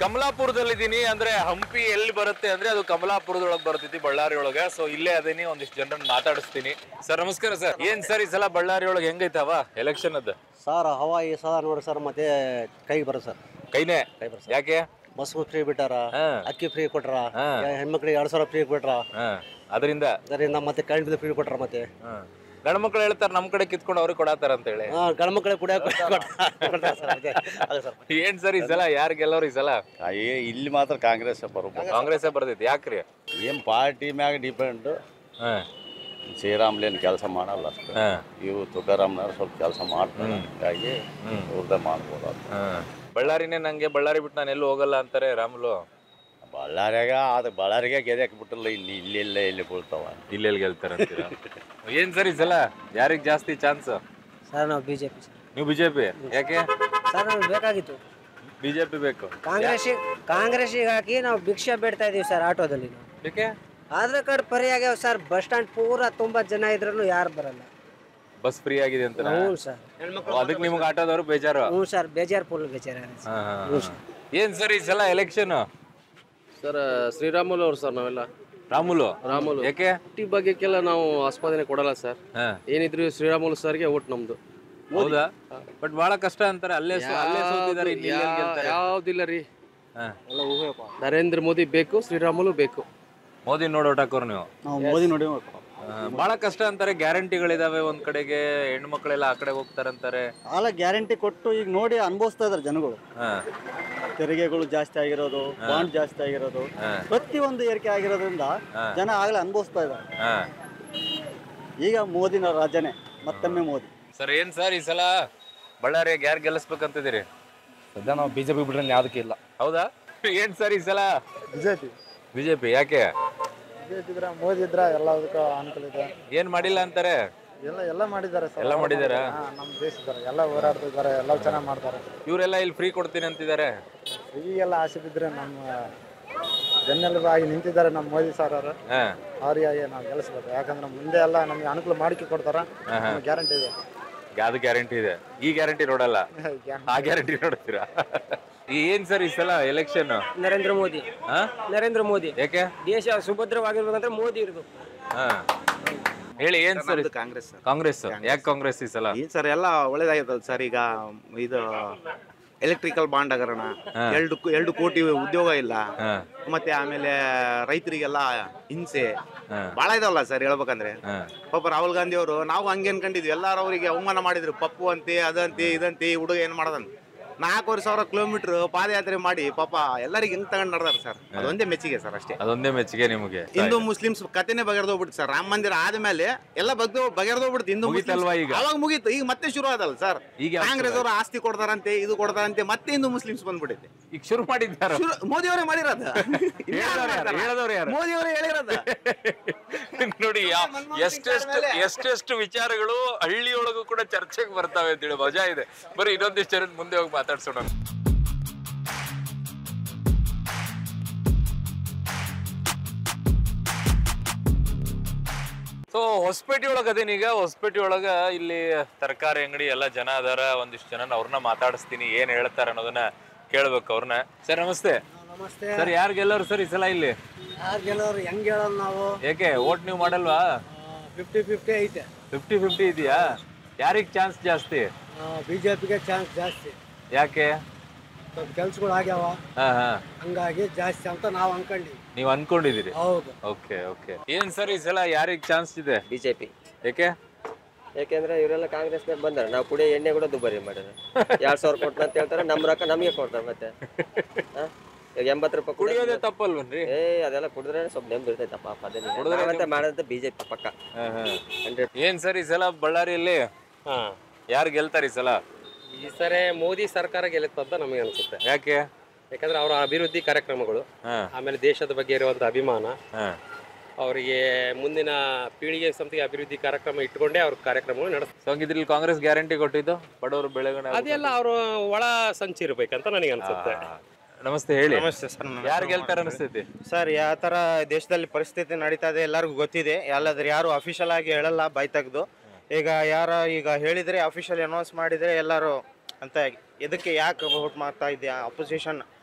ಕಮಲಾಪುರದಲ್ಲಿದ್ದೀನಿ ಅಂದ್ರೆ ಹಂಪಿ ಎಲ್ಲಿ ಬರುತ್ತೆ ಅಂದ್ರೆ ಅದು ಕಮಲಾಪುರದೊಳಗೆ ಬರ್ತೈತಿ ಬಳ್ಳಾರಿ ಒಳಗೆ ಸೊ ಇಲ್ಲೇ ಅದೀನಿ ಒಂದಿಷ್ಟು ಜನರನ್ನ ಮಾತಾಡಿಸ್ತೀನಿ ಸರ್ ನಮಸ್ಕಾರ ಸರ್ ಏನ್ ಸರ್ ಈ ಸಲ ಬಳ್ಳಾರಿ ಒಳಗೆ ಹೆಂಗೈತವ ಎಲೆಕ್ಷನ್ ಅದ ಸರ್ ಹವಾ ಈ ಸಲ ನೋಡಿ ಸರ್ ಮತ್ತೆ ಕೈಗೆ ಬರುತ್ತೆ ಸರ್ ಕೈನೇ ಕೈ ಬರುತ್ತೆ ಯಾಕೆ ಬಸ್ ಫ್ರೀ ಬಿಟ್ಟಾರ ಹಾ. ಅಕ್ಕಿ ಫ್ರೀ ಕೊಟ್ರ ಹಾ. ಹೆಣ್ಮಕ್ಳಿಗೆ ಎರಡ್ ಸಾವಿರ ಫ್ರೀ ಕೊಟ್ರ ಹಾ ಅದರಿಂದ ಅದರಿಂದ ಮತ್ತೆ ಕರೆಂಟ್ ಬಿಲ್ ಫ್ರೀ ಕೊಟ್ರ ಮತ್ತೆ ಗಂಡ ಮಕ್ಳು ಹೇಳ್ತಾರೆ ನಮ್ ಕಡೆ ಕಿತ್ಕೊಂಡು ಅವ್ರಿಗೆ ಕೊಡತಾರ ಅಂತ ಹೇಳಿ ಗಂಡ ಮಕ್ಕಳಿಗೆ ಕುಡಿಯಕ್ಕೆ ಕೊಟ್ಟಾರ ಸರ್ ಅದೇ ಅದೇ ಸರ್ ಏನ್ ಸರ್ ಈ ಸಲ ಯಾರು ಗೆಲ್ಲೋರು ಈ ಸಲ ಅಯ್ಯೇ ಇಲ್ಲಿ ಮಾತ್ರ ಕಾಂಗ್ರೆಸ್ ಬರ್ಬೋದು ಕಾಂಗ್ರೆಸ್ ಬರ್ತೈತಿ ಯಾಕ್ರಿ ಏನ್ ಪಾರ್ಟಿ ಮ್ಯಾಗ ಡಿಪೆಂಡ್ ಹಾ ಶ್ರೀರಾಮ್ಲೇನ್ ಕೆಲಸ ಮಾಡಲ್ಲ ಅಷ್ಟೇ ಹಾ ಇವು ತುಕಾರಾಮ್ನವ್ರು ಸ್ವಲ್ಪ ಕೆಲಸ ಮಾಡ್ತಾರೆ ಹೀಗಾಗಿ ಇವ್ರದ್ದೇ ಮಾಡ್ಬೋದು ಅಂತ ಹಾ ಬಳ್ಳಾರಿನೇ ನಂಗೆ ಬಳ್ಳಾರಿ ಬಿಟ್ಟು ನಾನು ಎಲ್ಲೂ ಹೋಗಲ್ಲ ಅಂತಾರೆ ರಾಮುಲು ಬಳ್ಳಾರಿಯಾಗ ಅದು ಬಳ್ಳಾರಿಗೆ ಗೆದಕ್ಕೆ ಬಿಟ್ಟಿಲ್ಲ ಇಲ್ಲಿ ಇಲ್ಲೆಲ್ಲ ಇಲ್ಲಿ ಬೀಳ್ತಾವ ಇಲ್ಲೆಲ್ಲಿ ಗೆಲ್ತಾರೆ ಅಂತೀರಾ ಏನ್ ಸರ್ ಈ ಸಲ ಯಾರಿಗ್ ಜಾಸ್ತಿ ಚಾನ್ಸ್ ಸರ್ ನಾವು ಬಿಜೆಪಿ ಸರ್ ನೀವು ಬಿಜೆಪಿ ಯಾಕೆ ಸರ್ ನಮ್ಗೆ ಬೇಕಾಗಿತ್ತು ಬಿಜೆಪಿ ಬೇಕು ಕಾಂಗ್ರೆಸ್ ಕಾಂಗ್ರೆಸ್ಸಿಗೆ ಹಾಕಿ ನಾವು ಭಿಕ್ಷೆ ಬೇಡ್ತಾ ಇದೀವಿ ಸರ್ ಆಟೋದಲ್ಲಿ ನಾವು ಯಾಕೆ ಆಧಾರ್ ಕಾರ್ಡ್ ಪರಿ ಆಗ್ಯಾವ ಸರ್ ಬಸ್ ಸ್ಟ್ಯಾಂಡ್ ಪೂರ ತುಂಬಾ ಜನ ಇದ್ರೂ ಯಾರು ಬರಲ್ಲ ಬಸ್ ಫ್ರೀ ಆಗಿದೆ ಅಂತ ಹ್ಞೂ ಸರ್ ಅದಕ್ಕೆ ನಿಮ್ಗೆ ಆಟೋದವ್ರು ಬೇಜಾರು ಹ್ಞೂ ಸರ್ ಬೇಜಾರ್ ಫುಲ್ ಬೇಜಾರ ಹಾ, ಹಾ, ಹಾ. ಏನ್ ಸರ್ ಈ ಸಲ ಎಲೆಕ್ಷನ್ ಸರ್ ಶ್ರೀರಾಮುಲು ಅವ್ರು ಸರ್ ನಾವೆಲ್ಲ ರಾಮುಲು ರಾಮುಲು ಯಾಕೆ ಈ ಬಗ್ಗೆಕ್ಕೆಲ್ಲ ನಾವು ಆಸ್ಪಾದನೆ ಕೊಡಲ್ಲ ಸರ್ ಹಾ ಏನಿದ್ರು ಶ್ರೀರಾಮುಲು ಸರ್ಗೆ ಓಟ್ ನಮ್ದು ಹೌದಾ ಬಟ್ ಬಹಳ ಕಷ್ಟ ಅಂತಾರೆ ಅಲ್ಲೇ ಸೋ- ಅಲ್ಲೇ ಸೋತಿದ್ದಾರೆ ಇಲ್ಲಿ ಇಲ್ಲಿ ಎಲ್ಲಿ ಗೆಲ್ತಾರೆ ಯಾವ್ದಿಲ್ಲ ರೀ ಹಾ. ನರೇಂದ್ರ ಮೋದಿ ಬೇಕು ಶ್ರೀರಾಮುಲು ಬೇಕು ಮೋದಿ ನೋಡೋಟ್ ಹಾಕೋರು ನೀವು ನಾವು ಮೋದಿ ನೋಡಿ ಆ, ಬಹಳ ಕಷ್ಟ ಅಂತಾರೆ ಗ್ಯಾರಂಟಿಗಳಿದಾವೆ ಒಂದ್ ಕಡೆಗೆ ಹೆಣ್ಮಕ್ಳೆಲ್ಲ ಆ ಕಡೆ ಹೋಗ್ತಾರಂತಾರೆ ಅಲ್ಲ ಗ್ಯಾರಂಟಿ ಕೊಟ್ಟು ಈಗ ನೋಡಿ ಅನುಭವಿಸ್ತಾ ಇದಾರೆ ಜನಗಳು ಹಾ ತೆರಿಗೆಗಳು ಜಾಸ್ತಿ ಆಗಿರೋದು ಬಾಂಡ್ ಜಾಸ್ತಿ ಆಗಿರೋದು ಹಾ. ಪ್ರತಿಯೊಂದು ಏರಿಕೆ ಆಗಿರೋದ್ರಿಂದ ಜನ ಆಗ್ಲೇ ಅನುಭವಿಸ್ತಾ ಇದ್ದಾರೆ ಹಾ ಈಗ ಮೋದಿನ ರಾಜನೇ ಮತ್ತೊಮ್ಮೆ ಮೋದಿ ಸರ್ ಏನ್ ಸರ್ ಈ ಸಲ ಬಳ್ಳಾರಿಯಾಗ ಯಾರು ಗೆಲ್ಲಿಸ್ಬೇಕಂತಿದ್ದೀರಿ ಸದ್ಯ ನಾವು ಬಿಜೆಪಿ ಬಿಟ್ರೆ ಯಾವುದಕ್ಕೆ ಇಲ್ಲ ಹೌದಾ ಏನ್ ಸರ್ ಈ ಸಲ ಬಿಜೆಪಿ ಬಿಜೆಪಿ ಯಾಕೆ ಬಿಜೆಪಿ ಇದ್ರೆ ಮೋದಿ ಇದ್ರೆ ಎಲ್ಲದಕ್ಕೂ ಅನುಕೂಲ ಇದೆ ಏನ್ ಮಾಡಿಲ್ಲ ಅಂತಾರೆ ಎಲ್ಲ ಎಲ್ಲ ಮಾಡಿದ್ದಾರೆ ಎಲ್ಲ ಮಾಡಿದಾರ ನಮ್ಮ ದೇಶದಾರೆ ಎಲ್ಲ ಹೋರಾಡ್ತಿದ್ದಾರೆ ಎಲ್ಲ ಚೆನ್ನಾಗಿ ಮಾಡ್ತಾರೆ ಇವರೆಲ್ಲ ಇಲ್ಲಿ ಫ್ರೀ ಕೊಡ್ತೀನಿ ಅಂತಿದ್ದಾರೆ ಈಗೆಲ್ಲ ಆಸೆ ಬಿದ್ದರೆ ನಮ್ಮ ಬೆನ್ನೆಲುಬಾಗಿ ನಿಂತಿದ್ದಾರೆ ನಮ್ಮ ಮೋದಿ ಸರ್ ಅವರು ಹಾ ಅವರಿಗೆ ನಾವು ಗೆಲ್ಲಿಸ್ಬೇಕು ಯಾಕಂದ್ರೆ ಮುಂದೆ ಎಲ್ಲ ನಮಗೆ ಅನುಕೂಲ ಮಾಡಿಕೆ ಕೊಡ್ತಾರ ಗ್ಯಾರಂಟಿ ಇದೆ ಯಾವ್ದು ಗ್ಯಾರಂಟಿ ಇದೆ ಈ ಗ್ಯಾರಂಟಿ ನೋಡಲ್ಲ ಆ ಗ್ಯಾರಂಟಿ ನೋಡ್ತೀರಾ ಈ ಏನ್ ಸರ್ ಈ ಸಲ ಎಲೆಕ್ಷನ್ ನರೇಂದ್ರ ಮೋದಿ ಹಾ ನರೇಂದ್ರ ಮೋದಿ ಯಾಕೆ ದೇಶ ಸುಭದ್ರವಾಗಿರ್ಬೇಕಂದ್ರೆ ಮೋದಿ ಇರ್ಬೇಕು ಹಾ ಹೇಳಿ ಏನ್ ಸರ್ ಕಾಂಗ್ರೆಸ್ ಸರ್ ಕಾಂಗ್ರೆಸ್ ಯಾಕೆ ಕಾಂಗ್ರೆಸ್ ಈ ಸಲ ಈ ಸರ್ ಎಲ್ಲ ಒಳ್ಳೇದಾಗಿರ್ತದೆ ಸರ್ ಈಗ ಇದು ಎಲೆಕ್ಟ್ರಿಕಲ್ ಬಾಂಡ್ ಹಗರಣ ಎರಡು ಎರಡು ಕೋಟಿ ಉದ್ಯೋಗ ಇಲ್ಲ ಹಾ ಮತ್ತೆ ಆಮೇಲೆ ರೈತರಿಗೆಲ್ಲ ಹಿಂಸೆ ಹಾ. ಬಹಳ ಇದಾವಲ್ಲ ಸರ್ ಹೇಳ್ಬೇಕಂದ್ರೆ ಹಾ ಪಾಪ ರಾಹುಲ್ ಗಾಂಧಿ ಅವರು ನಾವು ಹಂಗೆ ಅನ್ಕೊಂಡಿದ್ವಿ ಎಲ್ಲಾರು ಅವರಿಗೆ ಅವಮಾನ ಮಾಡಿದ್ರು ಪಪ್ಪು ಅಂತೆ ಅದಂತೆ ಇದಂತೆ ಈ ಹುಡುಗ ಏನ್ ಮಾಡದಂತ ನಾಲ್ಕೂವರೆ ಸಾವಿರ ಕಿಲೋಮೀಟರ್ ಪಾದಯಾತ್ರೆ ಮಾಡಿ ಪಾಪ ಎಲ್ಲರಿಗೆ ಹೆಂಗ್ ತಗೊಂಡ್ ನಡೆದಾರ ಸರ್ ಅದೊಂದೇ ಮೆಚ್ಚಿಗೆ ಸರ್ ಅಷ್ಟೇ ಅದೊಂದೇ ಮೆಚ್ಚುಗೆ ನಿಮಗೆ ಹಿಂದೂ ಮುಸ್ಲಿಮ್ಸ್ ಕತೆನೆ ಬಗೆರ್ದೋಗ್ಬಿಡ್ತು ಸರ್ ರಾಮ ಮಂದಿರ ಆದ್ಮೇಲೆ ಎಲ್ಲ ಬಗ್ದು ಬಗೆರ್ದೋಗ್ಬಿಡ್ತು ಹಿಂದೂ ಮುಗೀತಲ್ವಾ ಮುಸ್ಲಿಮ್ಸ್ ಈಗ? ಅವಾಗ ಮುಗೀತು ಈಗ ಮತ್ತೆ ಶುರು ಆದಲ್ಲ ಸರ್ ಈಗ ಯಾವ್ದು ಕಾಂಗ್ರೆಸ್ ಅವರು ಆಸ್ತಿ ಕೊಡ್ತಾರಂತೆ ಇದು ಕೊಡ್ತಾರಂತೆ ಮತ್ತೆ ಹಿಂದೂ ಮುಸ್ಲಿಮ್ಸ್ ಬಂದ್ಬಿಟ್ಟೈತೆ ಈಗ ಶುರು ಮಾಡಿದ್ದಾರ ಶುರು ಮೋದಿ ಅವರೇ ಮಾಡಿರೋದು ಹೇಳದವ್ರು ಯಾರು? ಹೇಳದವ್ರು ಯಾರು? ಮೋದಿ ಅವರೇ ಹೇಳಿರೋದು ನೋಡಿ ಯಾ- ಎಷ್ಟೆಷ್ಟು ಎಷ್ಟೆಷ್ಟು ವಿಚಾರಗಳು ಹಳ್ಳಿಯೊಳಗೂ ಕೂಡ ಚರ್ಚೆಗೆ ಬರ್ತಾವೆ ಅಂತೇಳಿ ಮಜಾ ಇದೆ ಬರೀ ಇನ್ನೊಂದಿಷ್ಟು ಜನ ಮುಂದೆ ಹೋಗಿ ಮಾತಾಡ್ಸೋಣ ಸೊ ಹೊಸಪೇಟೆ ಒಳಗ ಅದೇನೀಗ ಹೊಸಪೇಟೆ ಒಳಗ ಇಲ್ಲಿ ತರಕಾರಿ ಅಂಗಡಿ ಎಲ್ಲ ಜನ ಅದಾರ ಒಂದಿಷ್ಟು ಜನ ಅವ್ರನ್ನ ಮಾತಾಡಿಸ್ತೀನಿ ಏನ್ ಹೇಳ್ತಾರ ಅನ್ನೋದನ್ನ ಕೇಳ್ಬೇಕು ಅವ್ರನ್ನ ಸರ್ ನಮಸ್ತೆ ನಮಸ್ತೆ ಸರ್ ಯಾರು ಗೆಲ್ಲೋರು ಸರ್ ಈ ಸಲ ಇಲ್ಲಿ ಯಾರು ಗೆಲ್ಲೋರು ಹೆಂಗ್ ಹೇಳೋದು ನಾವು ಏಕೆ ಓಟ್ ನೀವು ಮಾಡಲ್ವಾ ಫಿಫ್ಟಿ ಫಿಫ್ಟಿ ಐತೆ ಫಿಫ್ಟಿ ಫಿಫ್ಟಿ ಇದೆಯಾ ಯಾರಿಗ್ ಚಾನ್ಸ್ ಜಾಸ್ತಿ ಬಿಜೆಪಿಗೆ ಚಾನ್ಸ್ ಜಾಸ್ತಿ ಯಾಕೆ ಸ್ವಲ್ಪ ಕೆಲ್ಸಗಳು ಆಗ್ಯಾವ ಹಾ ಹಾ ಹಂಗಾಗಿ ಜಾಸ್ತಿ ಅಂತ ನಾವು ಅನ್ಕೊಂಡಿ ನೀವ್ ಅನ್ಕೊಂಡಿದ್ದೀರಿ ಹೌದು ಓಕೆ ಓಕೆ ಏನ್ ಸರ್ ಈ ಸಲ ಯಾರಿಗ್ ಚಾನ್ಸ್ ಇದೆ ಬಿಜೆಪಿ ಯಾಕೆ ಯಾಕೆಂದ್ರೆ ಇವರೆಲ್ಲ ಕಾಂಗ್ರೆಸ್ನಾಗ ಬಂದಾರೆ ನಾವು ಕುಡಿಯೋ ಎಣ್ಣೆ ಕೂಡ ದುಬಾರಿ ಮಾಡಿದ್ರೆ ಎರಡ್ ಸಾವಿರ ಕೊಡ್ತಾರೆ ಅಂತ ಹೇಳ್ತಾರೆ ನಮ್ಮ ರೊಕ್ಕ ನಮಗೆ ಕೊಡ್ತಾರೆ ಮತ್ತೆ ಆ? ಈಗ ಎಂಬತ್ತು ರೂಪಾಯಿ ಕುಡಿಯೋದೇ ಕುಡಿಯೋದೇ ತಪ್ಪಲ್ವನ್ರಿ ಏ ಅದೆಲ್ಲ ಕುಡಿದ್ರೆ ಸ್ವಲ್ಪ ನೆಮ್ಮದಿ ಇರ್ತೈತಪ್ಪ ಅದೇನಿಲ್ಲ ಕುಡಿದ್ರೆ ನಾವಂತೆ ಮಾಡೋದಂತ ಬಿಜೆಪಿ ಪಕ್ಕ ಹಾ, ಹಾ. ಹಂಡ್ರೆಡ್ ಏನ್ ಸರ್ ಈ ಸಲ ಬಳ್ಳಾರಿಯಲ್ಲಿ ಯಾರು ಗೆಲ್ತಾರೆ ಈ ಸಲ ಈ ಸರಿ ಮೋದಿ ಸರ್ಕಾರ ಗೆಲ್ಲುತ್ತಂತ ನಮಗೆ ಅನ್ಸುತ್ತೆ ಯಾಕೆ ಯಾಕಂದ್ರೆ ಅವರ ಅಭಿವೃದ್ಧಿ ಕಾರ್ಯಕ್ರಮಗಳು ಹಾ ಆಮೇಲೆ ದೇಶದ ಬಗ್ಗೆ ಇರುವಂತ ಅಭಿಮಾನ ಹಾ ಅವರಿಗೆ ಮುಂದಿನ ಪೀಳಿಗೆ ಸಂತಿಗೆ ಅಭಿವೃದ್ಧಿ ಕಾರ್ಯಕ್ರಮ ಇಟ್ಕೊಂಡೇ ಅವ್ರ ಕಾರ್ಯಕ್ರಮಗಳು ನಡೆಸ್ತಾರೆ ಸೊ ಹಂಗಿದ್ರೆ ಇಲ್ಲಿ ಕಾಂಗ್ರೆಸ್ ಗ್ಯಾರಂಟಿ ಕೊಟ್ಟಿದ್ದು ಬಡವರು ಬೆಳಗಣ ಅದೆಲ್ಲ ಅವರು ಒಳ ಸಂಚಿ ಇರ್ಬೇಕಂತ ನನಗೆ ಅನ್ಸುತ್ತೆ ನಮಸ್ತೆ ಹೇಳಿ ನಮಸ್ತೆ ಸರ್ ಯಾರು ಗೆಲ್ತಾರೆ ಅನಿಸ್ತೈತಿ ಸರ್ ಯಾವ ತರ ದೇಶದಲ್ಲಿ ಪರಿಸ್ಥಿತಿ ನಡೀತಾ ಇದೆ ಎಲ್ಲರಿಗೂ ಗೊತ್ತಿದೆ ಎಲ್ಲಾದ್ರೆ ಯಾರು ಅಫಿಷಿಯಲ್ ಆಗಿ ಹೇಳಲ್ಲ ಬಾಯ್ ತೆಗ್ದು ಈಗ ಯಾರ ಈಗ ಹೇಳಿದ್ರೆ ಅಫಿಷಿಯಲ್ ಅನೌನ್ಸ್ ಮಾಡಿದ್ರೆ ಎಲ್ಲರೂ ಅಂತ ಇದಕ್ಕೆ ಯಾಕೆ ವೋಟ್ ಮಾಡ್ತಾ ಇದೆಯಾ ಅಪೋಸಿಷನ್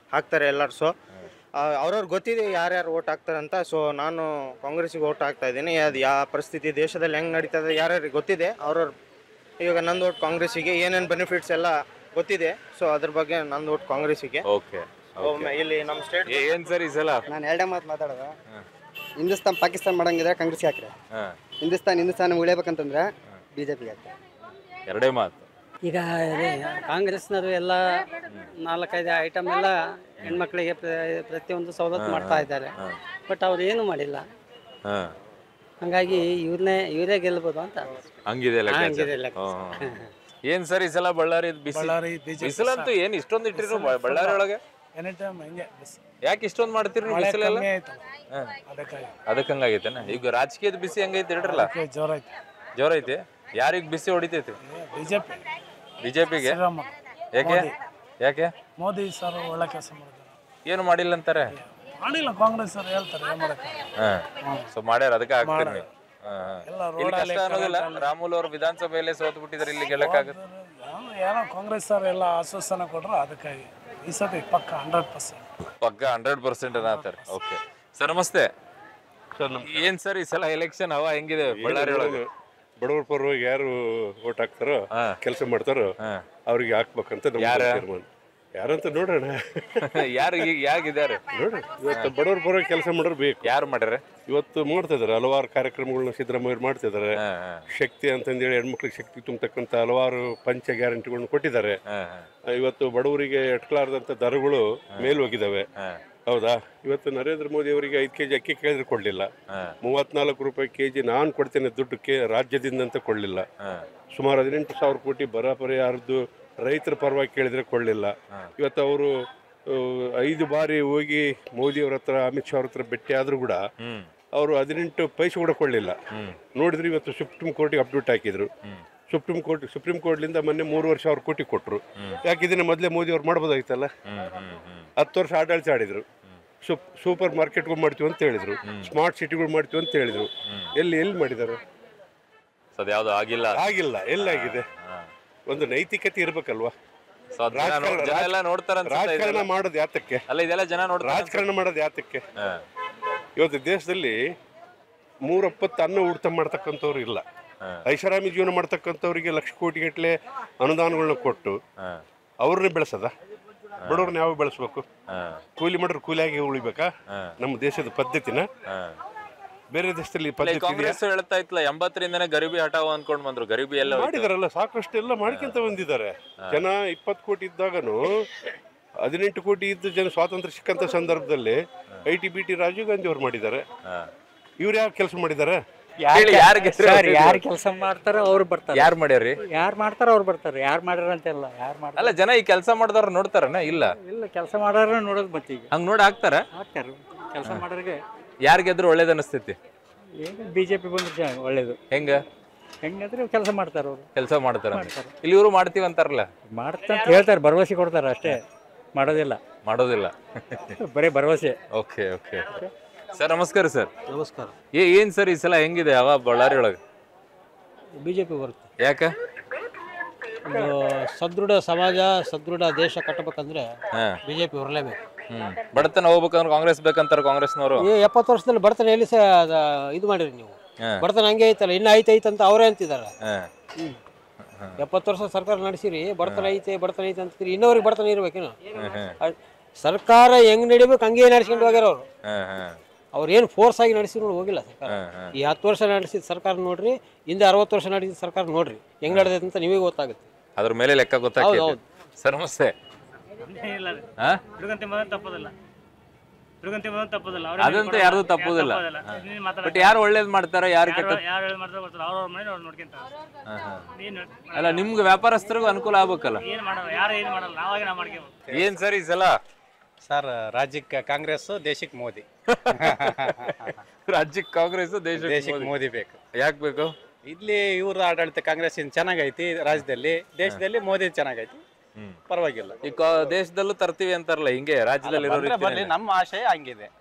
ಹಾಕ್ತಾರೆ ಎಲ್ಲರೂ ಸೊ ಅವ್ರವ್ರು ಗೊತ್ತಿದೆ ಯಾರ್ಯಾರು ಓಟ್ ಹಾಕ್ತಾರೆ ಅಂತ ಸೊ ನಾನು ಕಾಂಗ್ರೆಸ್ಸಿಗೆ ಓಟ್ ಹಾಕ್ತಾ ಇದ್ದೀನಿ ಅದು ಯಾವ ಪರಿಸ್ಥಿತಿ ದೇಶದಲ್ಲಿ ಹೆಂಗೆ ನಡೀತದೆ ಯಾರ್ಯಾರಿಗೆ ಗೊತ್ತಿದೆ ಅವ್ರವ್ರು ಇವಾಗ ನಂದು ಓಟ್ ಕಾಂಗ್ರೆಸ್ಸಿಗೆ ಏನೇನು ಬೆನಿಫಿಟ್ಸ್ ಎಲ್ಲ ಗೊತ್ತಿದೆ ಸೊ ಅದ್ರ ಬಗ್ಗೆ ನಂದು ಓಟ್ ಕಾಂಗ್ರೆಸ್ಸಿಗೆ ಓಕೆ ಒಮ್ಮೆ ಇಲ್ಲಿ ನಮ್ಮ ಸ್ಟೇಟ್ ಏನ್ ಸರ್ ಈ ಸಲ ನಾನು ಎರಡೇ ಮಾತು ಮಾತಾಡೋದು ಹಿಂದೂಸ್ತಾನ್ ಪಾಕಿಸ್ತಾನ್ ಮಾಡಂಗಿದ್ರೆ ಕಾಂಗ್ರೆಸ್ ಹಾಕ್ರಿ ಹಾ, ಹಿಂದೂಸ್ತಾನ್ ಹಿಂದೂಸ್ತಾನ ಉಳಿಬೇಕಂತಂದ್ರೆ ಬಿ ಜೆ ಪಿಗೆ ಹಾಕ್ರಿ ಎರಡೇ ಮಾತು ಈಗ ಕಾಂಗ್ರೆಸ್ನವರು ಎಲ್ಲ ನಾಲ್ಕೈದು ಐಟಮ್ ಎಲ್ಲ ಹೆಣ್ಮಕ್ಳಿಗೆ ಪ್ರ- ಪ್ರತಿಯೊಂದು ಸವಲತ್ತು ಮಾಡ್ತಾ ಇದ್ದಾರೆ ಬಟ್ ಅವ್ರು ಏನು ಮಾಡಿಲ್ಲ ಹಾ ಹಂಗಾಗಿ ಇವ್ರನ್ನೇ ಇವರೇ ಗೆಲ್ಬೋದು ಅಂತ ಹಂಗಿದೆ ಲೆಕ್ಕಾಚಾರ. ಹಂಗಿದೆ ಲೆಕ್ಕ. ಹ್ಮ್, ಹ್ಮ್, ಹ್ಮ್. ಏನ್ ಸರ್ ಈ ಸಲ ಬಳ್ಳಾರಿ ಬಿಸಿ ಬಿಸಿಲಂತೂ ಏನ್ ಇಷ್ಟೊಂದು ಇಟ್ಟಿರು ಬ- ಬಳ್ಳಾರಿ ಒಳಗೆ ಎನಿ ಟೈಮ್ ಹಿಂಗೆ ಯಾಕೆ ಇಷ್ಟೊಂದು ಮಾಡ್ತೀರಿ ನೀವು ಬಿಸಿಲೆಲ್ಲ ಆಯ್ತಲ್ಲ ಹಾ. ಅದಕ್ಕಾಗಿ ಅದಕ್ಕೆ ಹಂಗಾಗೈತೆನ ಈಗ ರಾಜಕೀಯದ ಬಿಸಿ ಹೆಂಗೈತೆ ಹೇಳ್ರಲ್ಲ ಜೋರ ಐತೆ ಜೋರ ಐತಿ ಯಾರಿಗ್ ಬಿಸಿ ಹೊಡಿತೈತಿ ಬಿ ಜೆ ಪಿ ಬಿಜೆಪಿಗೆ ಯಾಕೆ ಯಾಕೆ ಮೋದಿ ಸರ್ ಒಳ್ಳೆ ಕೆಲಸ ಮಾಡಿದ್ದಾರೆ ಏನು ಮಾಡಿಲ್ಲ ಅಂತಾರೆ ಮಾಡಿಲ್ಲ ಕಾಂಗ್ರೆಸ್ ಅವ್ರು ಹೇಳ್ತಾರೆ ಏನು ಮಾಡಕ್ಕೆ ಹಾ ಸೊ ಮಾಡ್ಯಾರ ಅದಕ್ಕೆ ಆಗ್ತೀರಿ ನೀವು ಹಾ, ಹಾ. ಎಲ್ಲ ಇಲ್ಲಿ ಕಷ್ಟ ಅನ್ನೋದಿಲ್ಲ ರಾಮುಲು ಅವರು ವಿಧಾನಸಭೆಯಲ್ಲೇ ಸೋತು ಬಿಟ್ಟಿದ್ದಾರೆ ಇಲ್ಲಿ ಗೆಲ್ಲಕ್ಕಾಗತ್ತೆ ಏನೋ ಕಾಂಗ್ರೆಸ್ ಅವ್ರು ಎಲ್ಲ ಆಶ್ವಾಸನೆ ಕೊಟ್ರು ಅದಕ್ಕಾಗಿ ಈ ಸತಿ ಪಕ್ಕ ಹಂಡ್ರೆಡ್ ಪರ್ಸೆಂಟ್ ಪಕ್ಕ ಹಂಡ್ರೆಡ್ ಪರ್ಸೆಂಟ್ ಅನ್ನತ್ತಾರೆ ಓಕೆ ಸರ್ ನಮಸ್ತೆ ಏನ್ ಸರ್ ಈ ಸಲ ಎಲೆಕ್ಷನ್ ಹವಾ ಹೆಂಗಿದೆ ಬಳ್ಳಾರಿ ಒಳಗೆ ಬಡವರ ಪರವಾಗಿ ಯಾರು ಓಟ್ ಹಾಕ್ತಾರೋ ಹಾ. ಕೆಲಸ ಮಾಡ್ತಾರೋ ಹಾ. ಅವ್ರಿಗೆ ಹಾಕ್ಬೇಕಂತ ನಮ್ಮ ಯಾರ? ತೀರ್ಮಾನ ಯಾರಂತ ನೋಡೋಣ ಯಾರು ಈಗ ಯಾಗಿದ್ದಾರೆ ನೋಡೋಣ ಇವತ್ತು ಬಡವರ ಪರವಾಗಿ ಕೆಲಸ ಮಾಡೋರು ಬೇಕು ಯಾರು ಮಾಡ್ಯಾರ ಇವತ್ತು ಮಾಡ್ತಾ ಇದಾರೆ ಹಲವಾರು ಕಾರ್ಯಕ್ರಮಗಳನ್ನ ಸಿದ್ದರಾಮಯ್ಯ ಮಾಡ್ತಿದ್ದಾರೆ ಹಾ, ಹಾ, ಶಕ್ತಿ ಅಂತಂದೇಳಿ ಹೆಣ್ಮಕ್ಳಿಗೆ ಶಕ್ತಿ ತುಂಬತಕ್ಕಂಥ ಹಲವಾರು ಪಂಚ ಗ್ಯಾರಂಟಿಗಳನ್ನ ಕೊಟ್ಟಿದ್ದಾರೆ ಹಾ, ಹಾ, ಇವತ್ತು ಬಡವರಿಗೆ ಎಟ್ಕಲಾರ್ದಂಥ ದರಗಳು ಮೇಲ್ ಹೋಗಿದ್ದಾವೆ ಹಾ, ಹೌದಾ ಇವತ್ತು ನರೇಂದ್ರ ಮೋದಿ ಅವರಿಗೆ ಐದು ಕೆಜಿ ಅಕ್ಕಿ ಕೇಳಿದ್ರೆ ಕೊಡಲಿಲ್ಲ ಹಾ, ಮೂವತ್ನಾಲ್ಕು ರೂಪಾಯಿ ಕೆಜಿ ನಾನು ಕೊಡ್ತೇನೆ ದುಡ್ಡು ಕೆ ರಾಜ್ಯದಿಂದ ಅಂತ ಕೊಡಲಿಲ್ಲ ಹಾ, ಸುಮಾರು ಹದಿನೆಂಟು ಸಾವಿರ ಕೋಟಿ ಬರ ಪರಿಹಾರದ್ದು ರೈತರ ಪರವಾಗಿ ಕೇಳಿದ್ರೆ ಕೊಡಲಿಲ್ಲ ಇವತ್ತು ಅವರು ಐದು ಬಾರಿ ಹೋಗಿ ಮೋದಿ ಅವ್ರ ಹತ್ರ ಅಮಿತ್ ಶಾ ಅವ್ರ ಹತ್ರ ಭೇಟಿ ಆದರೂ ಕೂಡ ಹ್ಮ್ ಅವರು ಹದಿನೆಂಟು ಪೈಸೆ ಕೂಡ ಕೊಡಲಿಲ್ಲ ಹ್ಮ್ ನೋಡಿದ್ರೆ ಇವತ್ತು ಸುಪ್ರೀಂ ಕೋರ್ಟಿಗೆ ಅಪ್ಡೇಟ್ ಹಾಕಿದ್ರು ಹ್ಮ್. ಸುಪ್ರೀಂ ಕೋರ್ಟ್ ಸುಪ್ರೀಂ ಕೋರ್ಟ್ಲಿಂದ ಮೊನ್ನೆ ಮೂರುವರೆ ಸಾವಿರ ಕೋಟಿ ಕೊಟ್ಟರು ಯಾಕೆ ಇದನ್ನ ಮೊದಲೇ ಮೋದಿ ಅವ್ರು ಮಾಡ್ಬೋದಾಗಿತ್ತಲ್ಲ ಹ್ಮ್ ಹ್ಮ್ ಹ್ಮ್ ಹತ್ತು ವರ್ಷ ಆಡಳಿತ ಆಡಿದ್ರು ಸೂಪ್ ಸೂಪರ್ ಮಾರ್ಕೆಟ್ಗಳು ಮಾಡ್ತೀವಿ ಅಂತ ಹೇಳಿದ್ರು ಸ್ಮಾರ್ಟ್ ಸಿಟಿಗಳು ಮಾಡ್ತೀವಿ ಅಂತ ಹೇಳಿದ್ರು ಎಲ್ಲಿ ಎಲ್ಲಿ ಮಾಡಿದ್ದಾರೆ ಸೊ ಅದ್ಯಾವ್ದು ಆಗಿಲ್ಲ ಆಗಿಲ್ಲ ಎಲ್ಲಾಗಿದೆ ಹಾ. ಒಂದು ನೈತಿಕತೆ ಇರ್ಬೇಕಲ್ವಾ ಸೊ ಅದ್ ಜನ ನೋ- ಜನ ಎಲ್ಲ ನೋಡ್ತಾರ ರಾಜಕಾರಣ ಮಾಡೋದು ಯಾತಕ್ಕೆ ಅಲ್ಲ ಇದೆಲ್ಲ ಜನ ನೋಡ್ತಾರ ರಾಜಕಾರಣ ಮಾಡೋದು ಯಾತಕ್ಕೆ ಹಾ, ಇವತ್ತು ದೇಶದಲ್ಲಿ ಮೂರಪ್ಪತ್ತು ಅನ್ನ ಊಟ ಮಾಡ್ತಕ್ಕಂಥವ್ರು ಇಲ್ಲ ಹಾ. ಐಷಾರಾಮಿ ಜೀವನ ಮಾಡ್ತಕ್ಕಂಥವ್ರಿಗೆ ಲಕ್ಷ ಕೋಟಿ ಗಟ್ಟಲೆ ಅನುದಾನಗಳನ್ನ ಕೊಟ್ಟು ಹಾ, ಅವ್ರನ್ನ ಬೆಳೆಸದ ಬಡವ್ರನ್ನ ಯಾವ ಬೆಳೆಸ್ಬೇಕು ಹಾ, ಕೂಲಿ ಮಾಡ್ರೆ ಕೂಲಿಯಾಗಿ ಉಳಿಬೇಕಾ ಹಾ, ನಮ್ಮ ದೇಶದ ಪದ್ಧತಿನ ಹಾ. ಬೇರೆ ದೇಶದಲ್ಲಿ ಈ ಇಲ್ಲ, ಈ ಪದ್ಧತಿ ಇದೆಯಾ? ಕಾಂಗ್ರೆಸ್ ಹೇಳ್ತಾ ಇತ್ತಲ್ಲ ಎಂಬತ್ತರಿಂದನೇ ಗರೀಬಿ ಹಟಾವ್ ಅನ್ಕೊಂಡ್ ಬಂದ್ರು ಗರೀಬಿ ಎಲ್ಲ ಹೋಯ್ತು. ಮಾಡಿದಾರಲ್ಲ ಸಾಕಷ್ಟು ಎಲ್ಲ ಮಾಡ್ಕೊಂತ ಬಂದಿದ್ದಾರೆ ಜನ ಇಪ್ಪತ್ತು ಕೋಟಿ ಇದ್ದಾಗನು ಹದಿನೆಂಟು ಕೋಟಿ ಇದ್ದ ಜನ ಸ್ವಾತಂತ್ರ್ಯ ಸಿಕ್ಕಂತ ಸಂದರ್ಭದಲ್ಲಿ I T B T Rajiv Gandhi ಅವ್ರು ಮಾಡಿದ್ದಾರೆ ಹಾ. ಇವ್ರು ಯಾವ ಕೆಲಸ ಮಾಡಿದ್ದಾರೆ ಹೇಳಿ, ಯಾರಿಗೆ ಹೆಸ್ರು ಸರ್ ಹೇಳ್ತಿದ್ರು? ಯಾರು ಕೆಲಸ ಮಾಡ್ತಾರೋ ಅವ್ರು ಬರ್ತಾರೆ ಯಾರ್ ಮಾಡ್ಯಾರಿ ಯಾರು ಮಾಡ್ತಾರೋ ಅವ್ರು ಬರ್ತಾರೆ ಯಾರು ಮಾಡ್ಯಾರ ಅಂತೆಲ್ಲ ಯಾರು ಮಾಡ್ತಾರೆ ಅಲ್ಲ ಜನ ಈ ಕೆಲಸ ಮಾಡಿದವ್ರ ನೋಡ್ತಾರನ ಇಲ್ಲ ಇಲ್ಲ ಕೆಲಸ ಮಾಡೋರ ನೋಡೋದು ಮತ್ತೆ ಈಗ ಹಂಗ್ ನೋಡಿ ಹಾಕ್ತಾರ ಹಾಕ್ತಾರೆ ಕೆಲಸ ಮಾಡೋರಿಗೆ ಯಾರ್ ಗೆದ್ರು ಒಳ್ಳೇದ್ ಅನಿಸ್ತೈತಿ ಏನು ಬಿ ಜೆ ಪಿ ಬಂದ್ರೆ ಜನ ಒಳ್ಳೇದು ಹೆಂಗ ಹೆಂಗಂದ್ರೆ ಕೆಲಸ ಮಾಡ್ತಾರೆ ಅವರು ಕೆಲಸ ಮಾಡ್ತಾರ ಇಲ್ಲಿ ಇವರು ಮಾಡ್ತೀವಿ ಅಂತಾರಲ್ಲ ಮಾಡ್ತಾ ಅಂತ ಹೇಳ್ತಾರೆ ಭರವಸೆ ಕೊಡ್ತಾರೆ ಅಷ್ಟೇ ಮಾಡೋದಿಲ್ಲ ಮಾಡೋದಿಲ್ಲ ಬರೀ ಭರವಸೆ ಓಕೆ ಓಕೆ ಸರ್ ನಮಸ್ಕಾರ ಸರ್ ನಮಸ್ಕಾರ ಏ ಏನ್ ಸರ್ ಈ ಸಲ ಹೆಂಗಿದೆ ಅವ ಬಳ್ಳಾರಿ ಒಳಗೆ ಬಿ ಜೆ ಪಿ ಬರುತ್ತೆ ಯಾಕ ಒಂದು ಸದೃಢ ಸಮಾಜ ಸದೃಢ ದೇಶ ಕಟ್ಟಬೇಕಂದ್ರೆ ಹಾ ಬಿ ಜೆ ಪಿ ಬರಲೇಬೇಕು ಹ್ಮ್ ಬಡತನ ಹೋಗ್ಬೇಕಂದ್ರೆ ಕಾಂಗ್ರೆಸ್ ಬೇಕಂತಾರ ಕಾಂಗ್ರೆಸ್ನವರು ಈ ಎಪ್ಪತ್ತು ವರ್ಷದಲ್ಲಿ ಬಡತನ ಎಲ್ಲಿ ಸಹ ಅದ- ಇದು ಮಾಡಿರಿ ನೀವು ಹಾ. ಬಡತನ ಹಂಗೆ ಐತಲ್ಲ ಇನ್ನು ಐತೆ ಐತೆ ಅಂತ ಅವರೇ ಅಂತಿದ್ದಾರೆ ಹಾ ಎಪ್ಪತ್ತು ವರ್ಷ ಸರ್ಕಾರ ನಡೆಸಿರಿ ಬಡತನ ಐತೆ ಬಡತನ ಐತೆ ಅಂತೀರಿ ಇನ್ನೊವ್ರಿಗೆ ಬಡತನ ಇರ್ಬೇಕೇನು ಹ್ಮ್ ಹ್ಮ್ ಅದ್- ಸರ್ಕಾರ ಹೆಂಗ್ ನಡಿಬೇಕು ಹಂಗೆ ನಡೆಸ್ಕೊಂಡು ಹೋಗ್ಯಾರ ಅವರು ಹಾ ಹಾ ಅವ್ರು ಏನು ಫೋರ್ಸ್ ಆಗಿ ನಡೆಸಿದ್ರು ಹೋಗಿಲ್ಲ ಸರ್ಕಾರ ಹಾ ಹಾ ಈ ಹತ್ತು ವರ್ಷ ನಡೆಸಿದ ಸರ್ಕಾರ ನೋಡ್ರಿ ಹಿಂದೆ ಅರವತ್ತು ವರ್ಷ ನಡೆಸಿದ ಸರ್ಕಾರ ನೋಡ್ರಿ ಹೆಂಗ್ ನಡೆದೈತೆ ಅಂತ ನಿಮಗೆ ಗೊತ್ತಾಗುತ್ತೆ ಅದ್ರ ಮೇಲೆ ಲೆಕ್ಕ ಗೊತ್ತಾಗ್ತೈತಿ ಹೌದು. ಸರ್ ನಮಸ್ತೆ ಹಾ ಹುಡುಗಂತೆ ಮೊದಲು ತಪ್ಪೋದಿಲ್ಲ ಹುಡುಗಂತೆ ಮೊದಲು ತಪ್ಪೋದಿಲ್ಲ ಅದಂತೂ ಯಾರ್ದು ತಪ್ಪುದಿಲ್ಲ ಬಟ್ ಯಾರು ಒಳ್ಳೇದ್ ಮಾಡ್ತಾರ ಯಾರು ಕೆಟ್ಟ ಯಾರು ಹೇಳಿ ಮಾಡ್ತಾರೆ ಗೊತ್ತಿಲ್ಲ ಅವ್ರವ್ರ ಮನೆ ಅವ್ರು ನೋಡ್ಕೊಂತಾರೆ ಹಾ, ಹಾ. ಏನು ಅಲ್ಲ ನಿಮ್ಗೆ ವ್ಯಾಪಾರಸ್ಥರಿಗೂ ಅನುಕೂಲ ಆಗ್ಬೇಕಲ್ಲ ಏನು ಮಾಡಲ್ಲ ಯಾರು ಏನು ಮಾಡಲ್ಲ ನಾವಾಗಿ ನಾವು ಮಾಡ್ಕೋಬೇಕು ಏನ್ ಸರ್ ಈ ಸಲ ಸರ್ ರಾಜ್ಯಕ್ಕೆ ಕಾಂಗ್ರೆಸ್ ದೇಶಕ್ಕೆ ಮೋದಿ ರಾಜ್ಯಕ್ಕೆ ಕಾಂಗ್ರೆಸ್ ದೇಶಕ್ಕೆ ದೇಶಕ್ಕೆ ಮೋದಿ ಬೇಕು ಯಾಕೆ ಬೇಕು ಇಲ್ಲಿ ಇವ್ರ ಆಡಳಿತ ಕಾಂಗ್ರೆಸ್ ಇನ್ ಚೆನ್ನಾಗೈತಿ ರಾಜ್ಯದಲ್ಲಿ ದೇಶದಲ್ಲಿ ಮೋದಿ ಚೆನ್ನಾಗೈತಿ ಹ್ಮ್. ಪರವಾಗಿಲ್ಲ ಈ ಕಾ- ದೇಶದಲ್ಲೂ ತರ್ತೀವಿ ಅಂತಾರಲ್ಲ ಹಿಂಗೆ ರಾಜ್ಯದಲ್ಲಿ ಇರೋ ಬಂದ್ರೆ ಬರ್ಲಿ ರೀತಿನೇ. ನಮ್ಮ ಆಶಯ ಹಂಗಿದೆ